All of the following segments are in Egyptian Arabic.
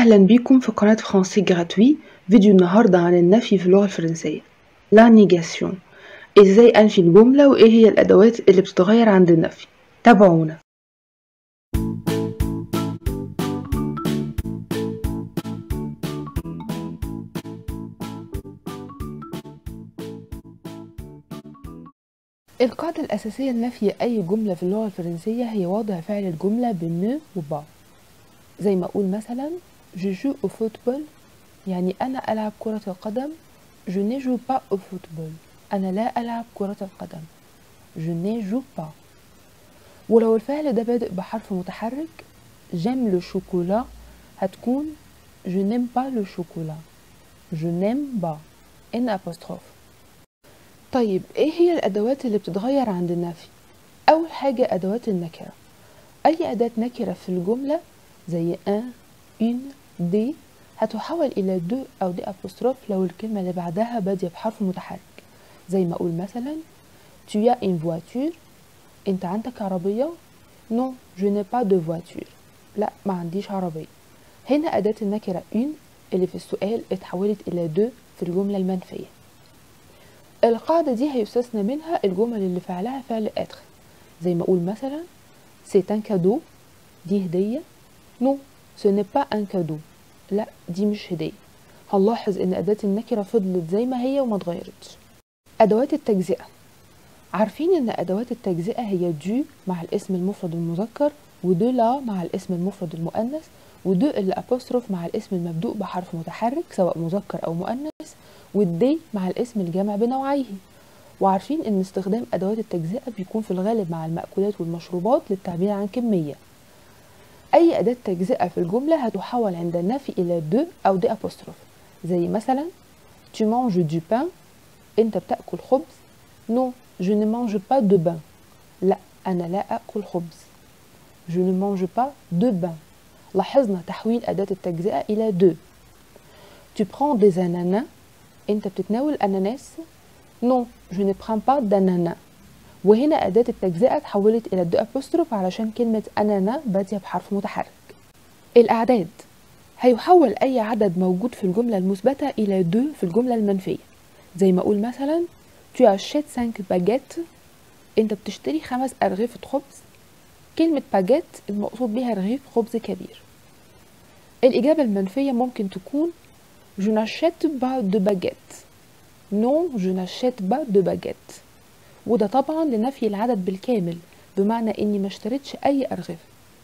أهلا بيكم في قناة فرنسي جراتوي فيديو النهاردة عن النفي في اللغة الفرنسية لا نيجاسيون ازاي أنفي الجملة وإيه هي الأدوات اللي بتتغير عند النفي تابعونا القاعدة الأساسية لنفي أي جملة في اللغة الفرنسية هي وضع فعل الجملة بالنو وبا زي ما أقول مثلا je joue au football يعني أنا ألعب كرة القدم je ne joue pas au football أنا لا ألعب كرة القدم je ne joue pas ولو الفعل ده بادئ بحرف متحرك j'aime le chocolat هتكون je n'aime pas le chocolat je n'aime pas ان apostrophe طيب ايه هي الادوات اللي بتتغير عند النفي اول حاجة ادوات النكرة اي اداة نكرة في الجملة زي ان une دي هتحول الى دو او دي apostrophe لو الكلمة اللي بعدها بادية بحرف متحرك زي ما اقول مثلا tu as une voiture انت عندك عربية non je n'ai pas de voiture لا ما عنديش عربية هنا أداة النكرة une اللي في السؤال اتحولت إلى دو في الجملة المنفية القاعدة دي هيستثنى منها الجمل اللي فعلها فعل اتر زي ما أقول مثلا c'est un cadeau دي هدية non ce n'est pas un cadeau لا دي مش هدية هنلاحظ إن أداة النكرة فضلت زي ما هي وما اتغيرتش أدوات التجزئة عارفين إن أدوات التجزئة هي دو مع الاسم المفرد المذكر ودو لا مع الاسم المفرد المؤنث ودو اللي أبوستروف مع الاسم المبدوء بحرف متحرك سواء مذكر أو مؤنث والدي مع الاسم الجامع بنوعيه وعارفين ان استخدام ادوات التجزئه بيكون في الغالب مع المأكولات والمشروبات للتعبير عن كميه اي اداه تجزئه في الجمله هتحول عند النفي الى دو او دي ابوستروف زي مثلا tu manges du pain انت بتاكل خبز non je ne mange pas de pain لا انا لا اكل خبز je ne mange pas de pain لاحظنا تحويل اداه التجزئه الى دو tu prends des ananas انت بتتناول اناناس نو جو ne prends pas d'ananas وهنا أداة التجزئة اتحولت إلى دو أبوستروف علشان كلمة أنانا بادية بحرف متحرك الأعداد هيحول أي عدد موجود في الجملة المثبتة إلى دو في الجملة المنفية زي ما أقول مثلا tu achètes 5 baguettes أنت بتشتري خمس أرغفة خبز كلمة باجيت المقصود بها رغيف خبز كبير الإجابة المنفية ممكن تكون Je n'achète pas de baguette. Non, je n'achète pas de baguette. وده طبعا لنفي العدد بالكامل بمعنى اني ما اشتريتش اي ارغفة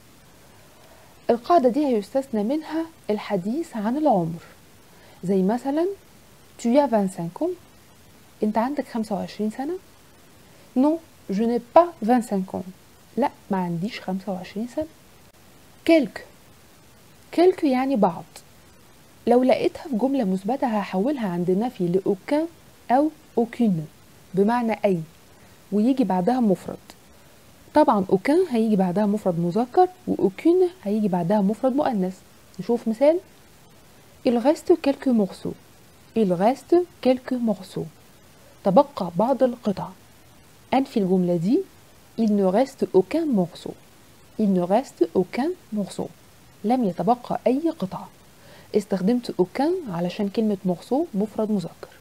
القاعدة دي هيستثنى منها الحديث عن العمر زي مثلا tu as 25 ans انت عندك 25 سنة non je n'ai pas 25 ans لا ما عنديش 25 سنة quelques quelques يعني بعض لو لقيتها في جملة مثبتة هحولها عند النفي لأوكان أو أوكين بمعنى أي ويجي بعدها مفرد طبعا أوكان هيجي بعدها مفرد مذكر وأوكين هيجي بعدها مفرد مؤنث نشوف مثال Il reste quelques morceaux Il reste quelques morceaux تبقى بعض القطع أنفي الجملة دي Il ne reste aucun morceau Il ne reste aucun morceau لم يتبقى أي قطعة استخدمت aucun علشان كلمة morceau مفرد مذكر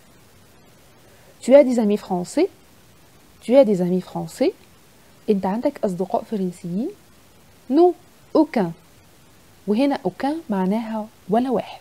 Tu as des amis français Tu as des amis français انت عندك أصدقاء فرنسيين Non aucun وهنا aucun معناها ولا واحد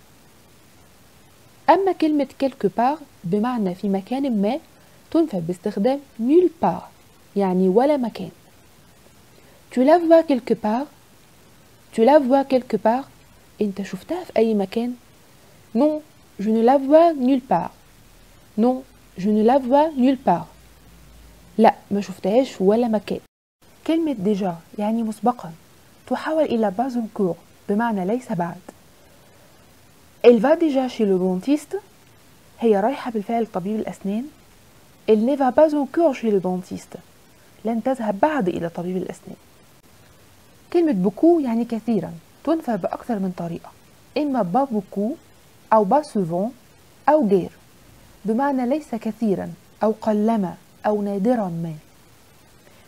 أما كلمة quelque part بمعنى في مكان ما تنفى باستخدام nulle part يعني ولا مكان Tu la vois quelque part Tu la vois quelque part انت شفتها في اي مكان non je ne la vois nulle part non je ne la vois nulle part لا ما شفتهاش في ولا مكان كلمة ديجا يعني مسبقا تحول إلى باز كور بمعنى ليس بعد elle va déjà chez le dentiste هي رايحة بالفعل طبيب الأسنان elle ne va pas encore chez le dentiste لن تذهب بعد إلى طبيب الأسنان كلمة بوكو يعني كثيرا تنفى بأكثر من طريقة إما با بوكو أو با سوفون أو غير بمعنى ليس كثيرا أو قلما أو نادرا ما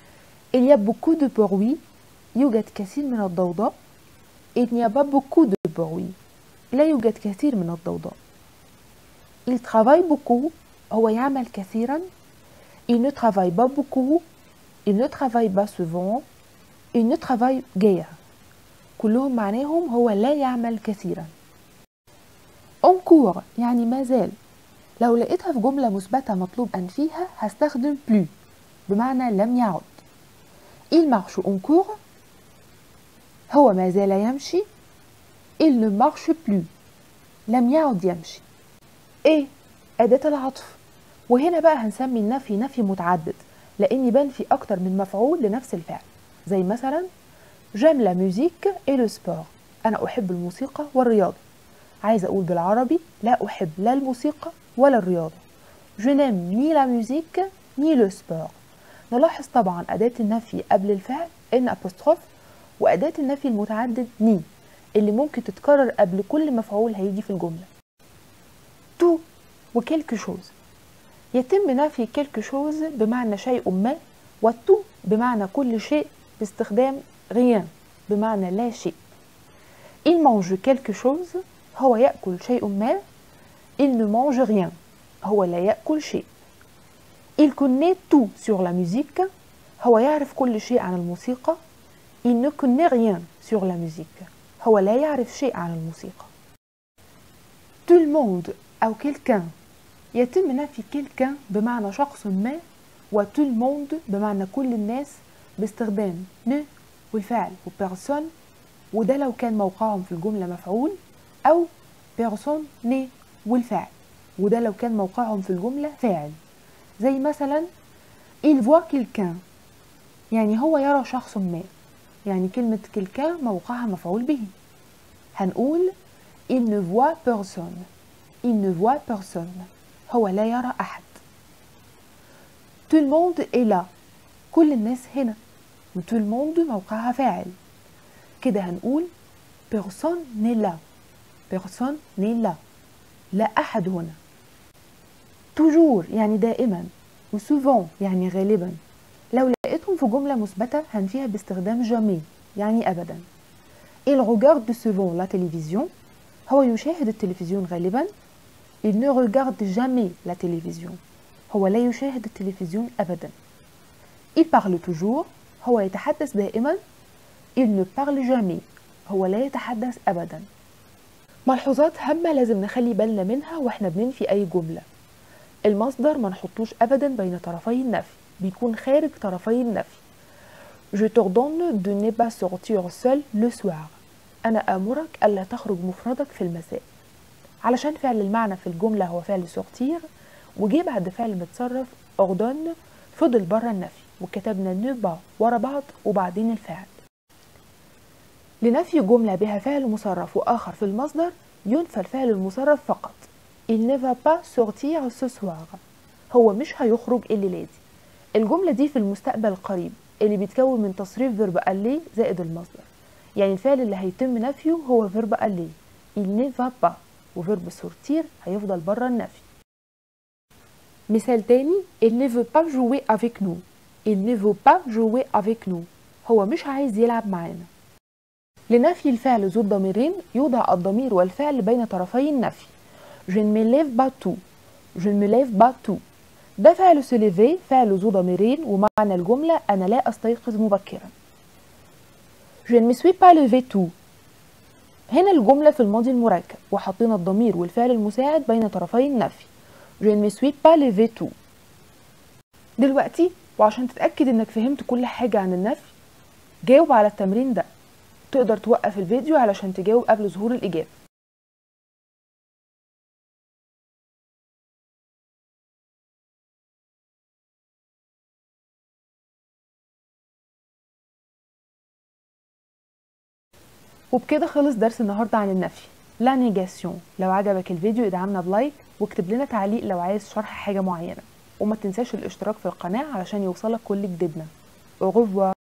Il y a beaucoup de bruit يوجد كثير من الضوضاء Il n'y a pas beaucoup de bruit لا يوجد كثير من الضوضاء il travaille beaucoup هو يعمل كثيرا il ne travaille pas beaucoup il ne travaille pas souvent il ne travaille guère كلهم معناهم هو لا يعمل كثيرا encore يعني ما زال لو لقيتها في جملة مثبتة مطلوب أنفيها هستخدم plus بمعنى لم يعد il marche encore هو ما زال يمشي il ne marche plus لم يعد يمشي ايه أداة العطف وهنا بقى هنسمي النفي نفي متعدد لأني بنفي أكتر من مفعول لنفس الفعل زي مثلا j'aime la musique et le sport أنا أحب الموسيقى والرياضة عايزة أقول بالعربي لا أحب لا الموسيقى ولا الرياضة je n'aime ni la musique ni le sport نلاحظ طبعا أداة النفي قبل الفعل ان apostrophe وأداة النفي المتعدد ني اللي ممكن تتكرر قبل كل مفعول هيجي في الجملة تو وكيلكو شوز يتم نفي كيلكو شوز بمعنى شيء ما والتو بمعنى كل شيء باستخدام rien بمعنى لا شيء il mange quelque chose هو يأكل شيء ما il ne mange rien هو لا يأكل شيء il connaît tout sur la musique هو يعرف كل شيء عن الموسيقى il ne connaît rien sur la musique هو لا يعرف شيء عن الموسيقى tout le monde أو quelqu'un يتم نفي quelqu'un بمعنى شخص ما و tout le monde بمعنى كل الناس باستخدام ne والفعل وبيرسون وده لو كان موقعهم في الجملة مفعول أو بيرسون ني والفعل وده لو كان موقعهم في الجملة فاعل زي مثلا il voit quelqu'un يعني هو يرى شخص ما يعني كلمة quelqu'un موقعها مفعول به هنقول il ne voit personne il ne voit personne هو لا يرى أحد tout le monde est là كل الناس هنا و tout le monde موقعها فاعل كده هنقول personne n'est là personne n'est là لا أحد هنا toujours يعني دائما و souvent يعني غالبا لو لقيتهم في جملة مثبتة هنفيها باستخدام jamais يعني أبدا il regarde souvent la télévision هو يشاهد التلفزيون غالبا il ne regarde jamais la télévision هو لا يشاهد التلفزيون أبدا il parle toujours هو يتحدث دائما il ne parle jamais هو لا يتحدث أبدا ملحوظات هامة لازم نخلي بالنا منها واحنا بننفي أي جملة المصدر ما نحطوش أبدا بين طرفي النفي بيكون خارج طرفي النفي Je t'ordonne de ne pas sortir seul le soir أنا آمرك ألا تخرج مفردك في المساء علشان فعل المعنى في الجملة هو فعل سورتير وجي بعد فعل متصرف ordonne فضل بره النفي وكتبنا نبا ورا بعض وبعدين الفعل لنفي جملة بها فعل مصرف وآخر في المصدر ينفى الفعل المصرف فقط il ne va pas sortir ce soir هو مش هيخرج الليلة دي الجملة دي في المستقبل القريب اللي بيتكون من تصريف فيرب ألي زائد المصدر يعني الفعل اللي هيتم نفيه هو فيرب ألي il ne va pas وفيرب sortir هيفضل بره النفي مثال تاني il ne veut pas jouer avec nous il ne veut pas jouer avec nous هو مش عايز يلعب معانا لنفي الفعل ذو الضميرين يوضع الضمير والفعل بين طرفي النفي je ne me lève pas tout je ne me lève pas tout ده فعل se lever فعل ذو ضميرين ومعنى الجملة أنا لا أستيقظ مبكرا je ne me suis pas levé tout هنا الجملة في الماضي المركب وحطينا الضمير والفعل المساعد بين طرفي النفي je ne me suis pas levé tout دلوقتي وعشان تتأكد انك فهمت كل حاجة عن النفي جاوب على التمرين ده تقدر توقف الفيديو علشان تجاوب قبل ظهور الإجابة وبكده خلص درس النهارده عن النفي لا نيجاسيون لو عجبك الفيديو ادعمنا بلايك واكتب لنا تعليق لو عايز شرح حاجة معينة وما تنساش الاشتراك في القناة علشان يوصلك كل جديدنا au revoir